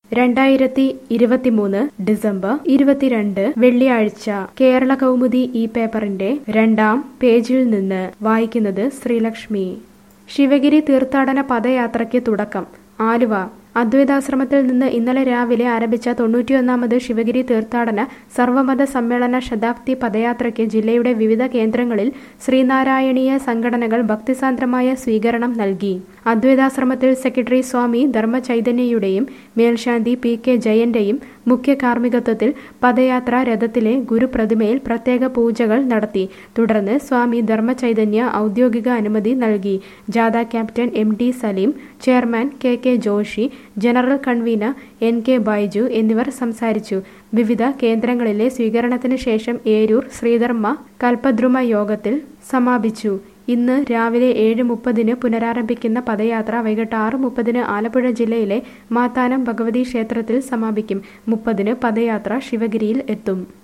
രണ്ടായിരത്തി ഇരുപത്തിമൂന്ന് ഡിസംബർ ഇരുപത്തിരണ്ട് വെള്ളിയാഴ്ച കേരള കൗമുദി ഈ പേപ്പറിന്റെ രണ്ടാം പേജിൽ നിന്ന് വായിക്കുന്നത് ശ്രീലക്ഷ്മി ശിവഗിരി തീർത്ഥാടന പദയാത്രയ്ക്ക് തുടക്കം ആലുവ അദ്വൈതാശ്രമത്തിൽ നിന്ന് ഇന്നലെ രാവിലെ ആരംഭിച്ച തൊണ്ണൂറ്റിയൊന്നാമത് ശിവഗിരി തീർത്ഥാടന സർവമത സമ്മേളന ശതാബ്ദി പദയാത്രയ്ക്ക് ജില്ലയുടെ വിവിധ കേന്ദ്രങ്ങളിൽ ശ്രീനാരായണീയ സംഘടനകൾ ഭക്തിസാന്ദ്രമായ സ്വീകരണം നൽകി അദ്വൈതാശ്രമത്തിൽ സെക്രട്ടറി സ്വാമി ധർമ്മചൈതന്യയുടെയും മേൽശാന്തി പി കെ ജയന്റെയും മുഖ്യ കാർമ്മികത്വത്തിൽ പദയാത്ര രഥത്തിലെ ഗുരുപ്രതിമയിൽ പ്രത്യേക പൂജകൾ നടത്തി തുടർന്ന് സ്വാമി ധർമ്മചൈതന്യ ഔദ്യോഗിക അനുമതി നൽകി ജാഥ captain M D Saleem chairman K K Joshy general convener N K Baiju എന്നിവർ സംസാരിച്ചു വിവിധ കേന്ദ്രങ്ങളിലെ സ്വീകരണത്തിന് ശേഷം ഏരൂർ ശ്രീധർമ്മ കൽപദ്രുമ യോഗത്തിൽ സമാപിച്ചു ഇന്ന് രാവിലെ ഏഴ് മുപ്പതിന് പുനരാരംഭിക്കുന്ന പദയാത്ര വൈകിട്ട് ആറ് മുപ്പതിന് ആലപ്പുഴ ജില്ലയിലെ മാത്താനം ഭഗവതി ക്ഷേത്രത്തിൽ സമാപിക്കും മുപ്പതിന് പദയാത്ര ശിവഗിരിയിൽ എത്തും